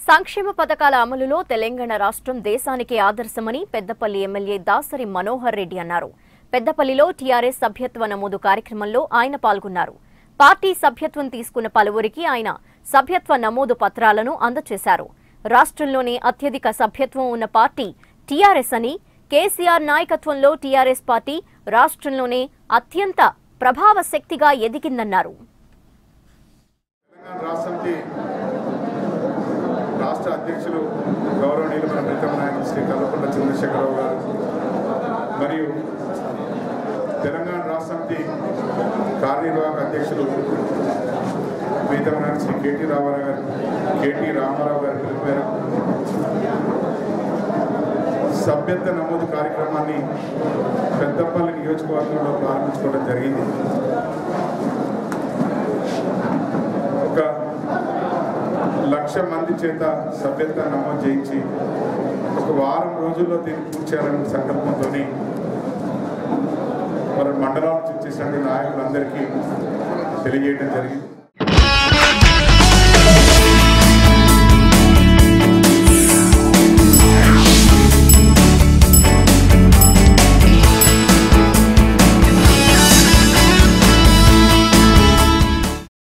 సంక్షేమ పథకాల అమలులో తెలంగాణ రాష్ట్రం దేశానికి ఆదర్శమని పెద్దపల్లి ఎమ్మెల్యే దాసరి మనోహర్ రెడ్డి అన్నారు పెద్దపల్లిలో టీఆర్ఎస్ సభ్యత్వ నమోదు కార్యక్రమంలో ఆయన పాల్గొన్నారు పార్టీ సభ్యత్వం తీసుకున్న పలువురికి ఆయన సభ్యత్వ నమోదు పత్రాలను అందజేశారు రాష్ట్రంలోనే అత్యధిక సభ్యత్వం ఉన్న పార్టీ టీఆర్ఎస్ అని కేసీఆర్ నాయకత్వంలో టీఆర్ఎస్ పార్టీ రాష్ట్రంలోనే అత్యంత ప్రభావ శక్తిగా ఎదిగిందన్నారు తెలంగాణ రాష్ట్రంకి రాష్ట్ర అధ్యక్షులు గౌరవనీయులు మన ప్రీతమ నాయకులు శ్రీ కల్వకుంట్ల చంద్రశేఖరరావు గారు మరియు తెలంగాణ రాష్ట్రానికి కార్యనిర్వాహక అధ్యక్షులు ప్రీతమ నాయకులు శ్రీ కేటీ రామారావు గారు కేటీ రామారావు గారి పిలుపు మేరకు సభ్యత్వ నమోదు కార్యక్రమాన్ని పెద్దపల్లి నియోజకవర్గంలో ప్రారంభించుకోవడం జరిగింది ఒక లక్ష మంది చేత సభ్యత్వ నమోదు చేయించి ఒక వారం రోజుల్లో దీన్ని పూర్తి చేయాలనే సంకల్పంతో మరి మండలం నుంచి వచ్చేసినటువంటి నాయకులందరికీ తెలియజేయడం జరిగింది